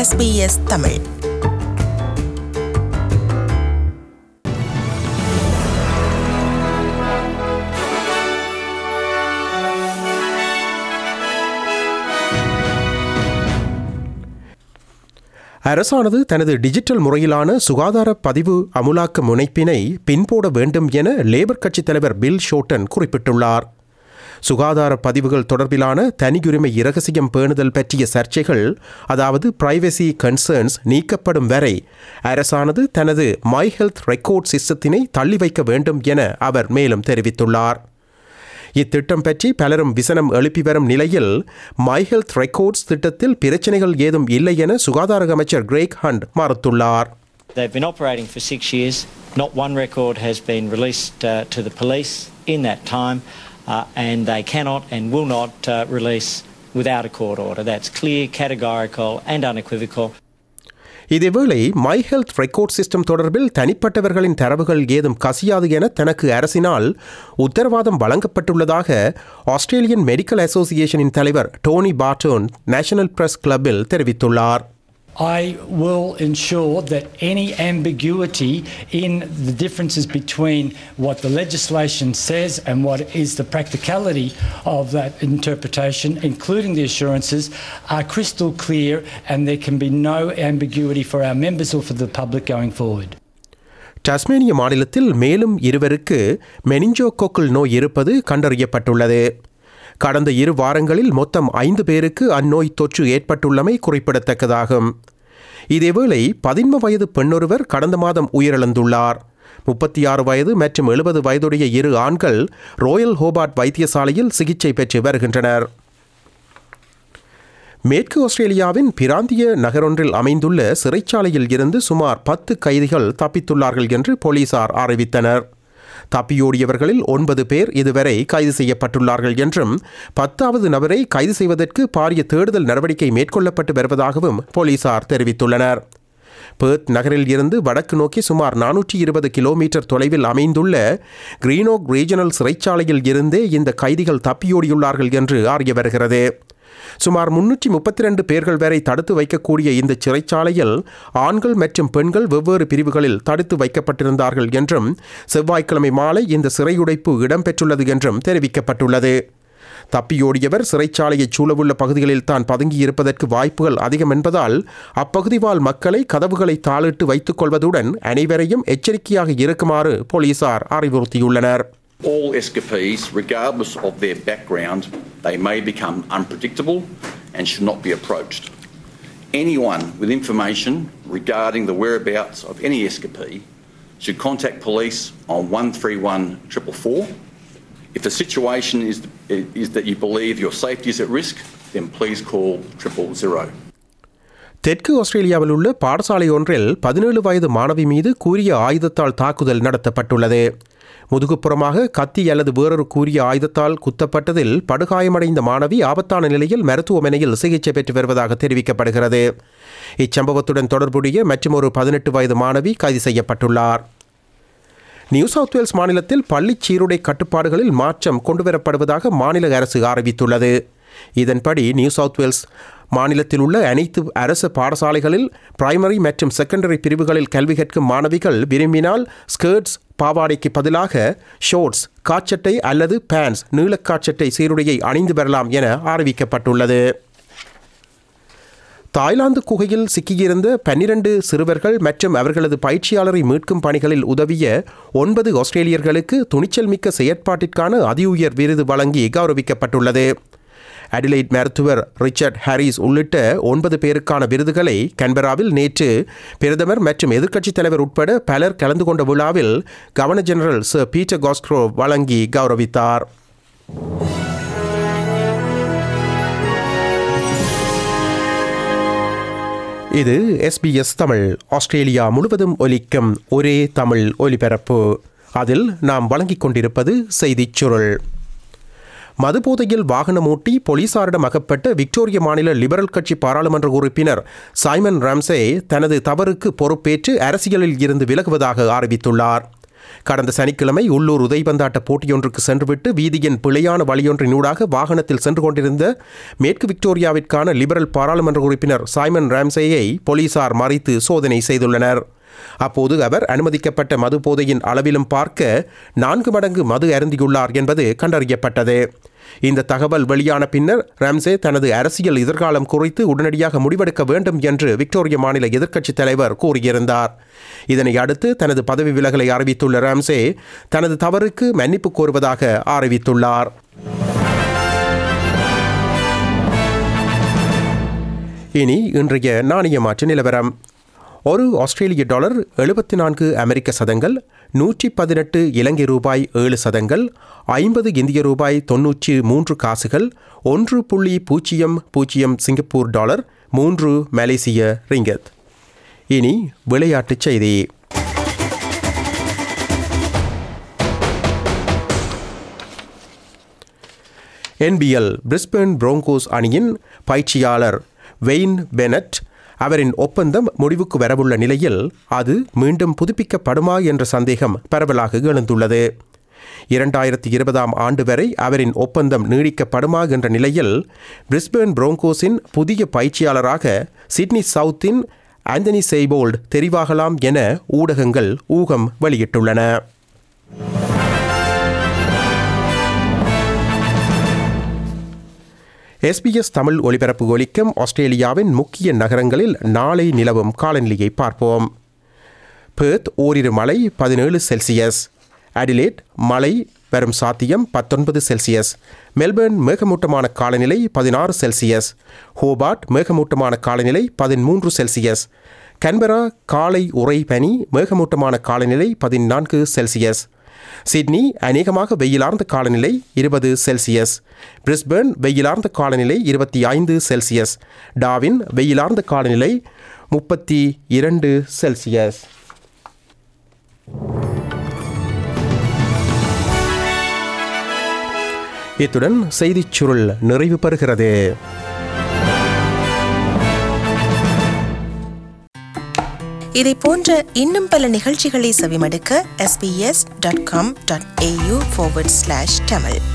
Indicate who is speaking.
Speaker 1: SBS Tamil
Speaker 2: அரசானது தனது digital முறையிலான சுகாதார பதிவு அமுலாக்க முனைப்பினை பின்போட வேண்டும் என லேபர் கட்சித் தலைவர் பில் ஷோட்டன் குறிப்பிட்டுள்ளார் சுகாதார பதிவுகள் தொடர்பிலான தனியுரிமை இரகசியம் பேணுதல் பற்றிய சர்ச்சைகள் அதாவது பிரைவசி கன்சர்ன்ஸ் நீக்கப்படும் வரை அரசானது தனது மை ஹெல்த் ரெக்கார்ட் சிஸ்டத்தினை தள்ளி வைக்க வேண்டும் என அவர் மேலும் தெரிவித்துள்ளார் இத்திட்டம் பற்றி பலரும் விசனம் எழுப்பி வரும் நிலையில் மை ஹெல்த் ரெக்கார்ட்ஸ் திட்டத்தில் பிரச்சனைகள் ஏதும் இல்லை என சுகாதார அமைச்சர் கிரேக் ஹண்ட் மறுத்துள்ளார்
Speaker 3: They've been operating for six years. Not one record has been released uh, to the police in that time, uh, and they cannot and will not uh, release without a court order. That's clear, categorical, and unequivocal.
Speaker 2: இதேவேளை my health record system தொடர்பில் தனிப்பட்டவர்களின் தரவுகள் ஏதும் கசியாது என தனக்கு அரசினால் உத்தரவாதம் வழங்கப்பட்டுள்ளதாக ஆஸ்திரேலியன் மெடிக்கல் அசோசியேஷனின் தலைவர் டோனி பார்டோன் நேஷனல் பிரஸ் கிளப்பில் தெரிவித்துள்ளார்
Speaker 4: I will ensure that any ambiguity in the differences between what the legislation says and what is the practicality of that interpretation, including the assurances, are crystal clear and there can be no ambiguity for our members or for the public going forward.
Speaker 2: Tasmania மாநிலத்தில் மேலும் இருவருக்கு மெனிஞ்சோகோக்கல் நோய் இருப்பது கண்டறியப்பட்டுள்ளது கடந்த இரு வாரங்களில் மொத்தம் ஐந்து பேருக்கு அந்நோய் தொற்று ஏற்பட்டுள்ளமை குறிப்பிடத்தக்கதாகும் இதேவேளை பதின்ம வயது பெண்ணொருவர் கடந்த மாதம் உயிரிழந்துள்ளார் முப்பத்தி ஆறு வயது மற்றும் எழுபது வயதுடைய இரு ஆண்கள் ரோயல் ஹோபார்ட் வைத்தியசாலையில் சிகிச்சை பெற்று வருகின்றனர் மேற்கு ஆஸ்திரேலியாவின் பிராந்திய நகரொன்றில் அமைந்துள்ள சிறைச்சாலையில் இருந்து சுமார் பத்து கைதிகள் தப்பித்துள்ளார்கள் என்று போலீசார் அறிவித்தனர் தப்பியோடியவர்களில் ஒன்பது பேர் இதுவரை கைது செய்யப்பட்டுள்ளார்கள் என்றும் பத்தாவது நபரை கைது செய்வதற்கு பாரிய தேடுதல் நடவடிக்கை மேற்கொள்ளப்பட்டு வருவதாகவும் போலீசார் தெரிவித்துள்ளனர் பேர்த் நகரில் இருந்து வடக்கு நோக்கி சுமார் நானூற்றி இருபது கிலோமீட்டர் தொலைவில் அமைந்துள்ள கிரீனோக் ரீஜனல் சிறைச்சாலையில் இருந்தே இந்த கைதிகள் தப்பியோடியுள்ளார்கள் என்று அறிய வருகிறது சுமார் முன்னூற்றி முப்பத்தி ரெண்டு பேர்கள் வரை தடுத்து வைக்கக்கூடிய இந்த சிறைச்சாலையில் ஆண்கள் மற்றும் பெண்கள் வெவ்வேறு பிரிவுகளில் தடுத்து வைக்கப்பட்டிருந்தார்கள் என்றும் செவ்வாய்க்கிழமை மாலை இந்த சிறையுடைப்பு இடம்பெற்றுள்ளது என்றும் தெரிவிக்கப்பட்டுள்ளது தப்பியோடியவர் சிறைச்சாலையைச் சூழவுள்ள பகுதிகளில் தான் பதுங்கியிருப்பதற்கு வாய்ப்புகள் அதிகம் என்பதால் அப்பகுதி வாழ் மக்களை கதவுகளை தாளிட்டு வைத்துக் கொள்வதுடன் அனைவரையும் எச்சரிக்கையாக இருக்குமாறு போலீசார் அறிவுறுத்தியுள்ளனர்
Speaker 5: All escapees, regardless of their background, they may become unpredictable and should not be approached. Anyone with information regarding the whereabouts of any escapee should contact police on 131 444. If the situation is, is that you believe your safety is at risk, then please call triple zero.
Speaker 2: தெற்கு ஆஸ்திரேலியாவில் உள்ள பாடசாலை ஒன்றில் பதினேழு வயது மாணவி மீது கூறிய ஆயுதத்தால் தாக்குதல் நடத்தப்பட்டுள்ளது முதுகுப்புறமாக கத்தி அல்லது வேறொரு கூறிய ஆயுதத்தால் குத்தப்பட்டதில் படுகாயமடைந்த மாணவி ஆபத்தான நிலையில் மருத்துவமனையில் சிகிச்சை பெற்று வருவதாக தெரிவிக்கப்படுகிறது இச்சம்பவத்துடன் தொடர்புடைய மற்றொரு பதினெட்டு வயது மாணவி கைது செய்யப்பட்டுள்ளார் நியூ சவுத் வேல்ஸ் மாநிலத்தில் பள்ளிச் சீருடை கட்டுப்பாடுகளில் மாற்றம் கொண்டுவரப்படுவதாக மாநில அரசு அறிவித்துள்ளது இதன்படி நியூ சவுத் வேல்ஸ் மாநிலத்தில் உள்ள அனைத்து அரசு பாடசாலைகளில் பிரைமரி மற்றும் செகண்டரி பிரிவுகளில் கல்வி கற்கும் மாணவிகள் விரும்பினால் ஸ்கர்ட்ஸ் பாவாடைக்கு பதிலாக ஷோர்ட்ஸ் காச்சட்டை அல்லது பேண்ட்ஸ் நீளக்காச்சட்டை சீருடையை அணிந்து வரலாம் என அறிவிக்கப்பட்டுள்ளது தாய்லாந்து குகையில் சிக்கியிருந்த பன்னிரண்டு சிறுவர்கள் மற்றும் அவர்களது பயிற்சியாளரை மீட்கும் பணிகளில் உதவிய ஒன்பது ஆஸ்திரேலியர்களுக்கு துணிச்சல் மிக்க செயற்பாட்டிற்கான அதிஉயர் விருது வழங்கி கௌரவிக்கப்பட்டுள்ளது அடிலைட் மருத்துவர் ரிச்சர்ட் ஹாரிஸ் உள்ளிட்ட ஒன்பது பேருக்கான விருதுகளை கன்பராவில் நேற்று பிரதமர் மற்றும் எதிர்க்கட்சித் தலைவர் உட்பட பலர் கலந்து கொண்ட விழாவில் governor general Sir Peter Castro வழங்கி கௌரவித்தார் இது எஸ்பிஎஸ் தமிழ் ஆஸ்திரேலியா முழுவதும் ஒலிக்கும் ஒரே தமிழ் ஒலிபரப்பு அதில் நாம் வழங்கிக் கொண்டிருப்பது செய்திச் சுருள் மதுபோதையில் வாகனம் ஓட்டி போலீசாரிடம் அகப்பட்ட விக்டோரிய மாநில லிபரல் கட்சி பாராளுமன்ற உறுப்பினர் சைமன் ராம்சே தனது தவறுக்கு பொறுப்பேற்று அரசியலில் இருந்து விலகுவதாக அறிவித்துள்ளார் கடந்த சனிக்கிழமை உள்ளூர் உதைபந்தாட்ட போட்டியொன்றுக்கு சென்றுவிட்டு வீதியின் பிழையான வழியொன்றினூடாக வாகனத்தில் சென்று கொண்டிருந்த மேற்கு விக்டோரியாவிற்கான லிபரல் பாராளுமன்ற உறுப்பினர் சைமன் ராம்சேயை போலீசார் மறித்து சோதனை செய்துள்ளனர் அப்போது அவர் அனுமதிக்கப்பட்ட மது போதையின் அளவிலும் பார்க்க நான்கு மடங்கு மது அருந்தியுள்ளார் என்பது கண்டறியப்பட்டது இந்த தகவல் வெளியான பின்னர் ராம்சே தனது அரசியல் எதிர்காலம் குறித்து உடனடியாக முடிவெடுக்க வேண்டும் என்று விக்டோரிய மாநில எதிர்க்கட்சித் தலைவர் கூறியிருந்தார் இதனை அடுத்து தனது பதவி விலகலை அறிவித்துள்ள ராம்சே தனது தவறுக்கு மன்னிப்பு கோருவதாக அறிவித்துள்ளார் இனி இன்றைய நாணய மாற்று நிலவரம் ஒரு ஆஸ்திரேலிய டாலர் எழுபத்தி நான்கு அமெரிக்க சதங்கள் நூற்றி பதினெட்டு இலங்கை ரூபாய் ஏழு சதங்கள் ஐம்பது இந்திய ரூபாய் தொன்னூற்றி மூன்று காசுகள் ஒன்று புள்ளி பூஜ்ஜியம் பூஜ்ஜியம் சிங்கப்பூர் டாலர் மூன்று மலேசிய ரிங்கத் இனி விளையாட்டுச் செய்தி என்பிஎல் பிரிஸ்பேன் புரோங்கோஸ் அணியின் பயிற்சியாளர் வெயின் பெனட் அவரின் ஒப்பந்தம் முடிவுக்கு வரவுள்ள நிலையில் அது மீண்டும் புதுப்பிக்கப்படுமா என்ற சந்தேகம் பரவலாக எழுந்துள்ளது இரண்டாயிரத்தி இருபதாம் ஆண்டு வரை அவரின் ஒப்பந்தம் நீடிக்கப்படுமா என்ற நிலையில் பிரிஸ்பேன் புரோங்கோஸின் புதிய பயிற்சியாளராக சிட்னி சவுத்தின் ஆந்தனி செய்போல்ட் தெரிவாகலாம் என ஊடகங்கள் ஊகம் வெளியிட்டுள்ளன எஸ்பிஎஸ் தமிழ் ஒலிபரப்பு ஒலிக்கும் ஆஸ்திரேலியாவின் முக்கிய நகரங்களில் நாளை நிலவும் காலநிலையை பார்ப்போம் பேர்த் ஓரிரு மழை பதினேழு செல்சியஸ் அடிலேட் மழை வரும் சாத்தியம் பத்தொன்பது செல்சியஸ் மெல்பர்ன் மேகமூட்டமான காலநிலை பதினாறு செல்சியஸ் ஹோபார்ட் மேகமூட்டமான காலநிலை பதிமூன்று செல்சியஸ் கன்பரா காலை உறை பனி மேகமூட்டமான காலநிலை பதினான்கு செல்சியஸ் சிட்னி அநேகமாக வெயிலார்ந்த காலநிலை இருபது செல்சியஸ் பிரிஸ்பேர்ன் வெயிலார்ந்த காலநிலை இருபத்தி ஐந்து செல்சியஸ் டாவின் வெயிலார்ந்த காலநிலை முப்பத்தி இரண்டு செல்சியஸ் இத்துடன் செய்திச் சுருள் நிறைவு பெறுகிறது
Speaker 1: இதை போன்ற இன்னும் பல நிகழ்ச்சிகளை செவிமடுக்க sbs.com.au forward slash tamil